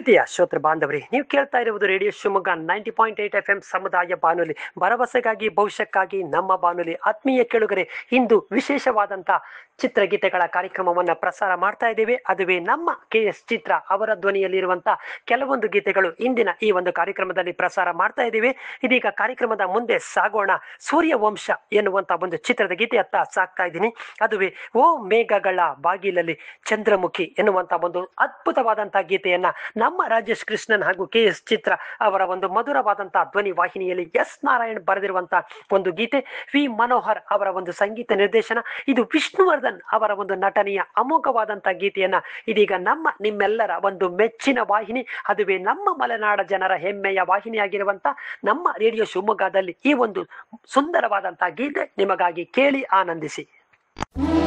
ಪ್ರೀತಿಯ ಶ್ರೋತೃ ಬಾಂಧವರೇ ನೀವು ಕೇಳ್ತಾ ಇರುವುದು radio Shivamogga ninety point eight F M ಸಮುದಾಯ ಬಾನುಲಿ ಭರವಸೆಗಾಗಿ ಭವಿಷ್ಯಕ್ಕಾಗಿ ನಮ್ಮ ಬಾನುಲಿ ಆತ್ಮೀಯ ಕೇಳುಗರೆ ಇಂದು ವಿಶೇಷವಾದಂಥ ಚಿತ್ರಗೀತೆಗಳ ಕಾರ್ಯಕ್ರಮವನ್ನು ಪ್ರಸಾರ ಮಾಡ್ತಾ ಇದ್ದೇವೆ ಅದುವೇ ನಮ್ಮ ಕೆ ಎಸ್ ಚಿತ್ರ ಅವರ ಧ್ವನಿಯಲ್ಲಿರುವಂಥ ಕೆಲವೊಂದು ಗೀತೆಗಳು ಇಂದಿನ ಈ ಒಂದು ಕಾರ್ಯಕ್ರಮದಲ್ಲಿ ಪ್ರಸಾರ ಮಾಡ್ತಾ ಇದ್ದೇವೆ ಇದೀಗ ಕಾರ್ಯಕ್ರಮದ ಮುಂದೆ ಸಾಗೋಣ ಸೂರ್ಯವಂಶ ಎನ್ನುವಂಥ ಒಂದು ಚಿತ್ರದ ಗೀತೆಯತ್ತ ಸಾಕ್ತಾ ಇದ್ದೀನಿ ಅದುವೇ ಓ ಮೇಘಗಳ ಬಾಗಿಲಲ್ಲಿ ಚಂದ್ರಮುಖಿ ಎನ್ನುವಂಥ ಒಂದು ಅದ್ಭುತವಾದಂತಹ ಗೀತೆಯನ್ನ ನಮ್ಮ ರಾಜೇಶ್ ಕೃಷ್ಣನ್ ಹಾಗೂ ಕೆ ಎಸ್ ಚಿತ್ರ ಅವರ ಒಂದು ಮಧುರವಾದಂತಹ ಧ್ವನಿ ವಾಹಿನಿಯಲ್ಲಿ ಎಸ್ ನಾರಾಯಣ್ ಬರೆದಿರುವಂತಹ ಒಂದು ಗೀತೆ ವಿ ಮನೋಹರ್ ಅವರ ಒಂದು ಸಂಗೀತ ನಿರ್ದೇಶನ ಇದು ವಿಷ್ಣುವರ್ಧನ್ ಅವರ ಒಂದು ನಟನೆಯ ಅಮೋಘವಾದಂತಹ ಗೀತೆಯನ್ನ ಇದೀಗ ನಮ್ಮ ನಿಮ್ಮೆಲ್ಲರ ಒಂದು ಮೆಚ್ಚಿನ ವಾಹಿನಿ ಅದುವೇ ನಮ್ಮ ಮಲೆನಾಡ ಜನರ ಹೆಮ್ಮೆಯ ವಾಹಿನಿಯಾಗಿರುವಂತ ನಮ್ಮ ರೇಡಿಯೋ ಶಿವಮೊಗ್ಗದಲ್ಲಿ ಈ ಒಂದು ಸುಂದರವಾದಂತಹ ಗೀತೆ ನಿಮಗಾಗಿ ಕೇಳಿ ಆನಂದಿಸಿ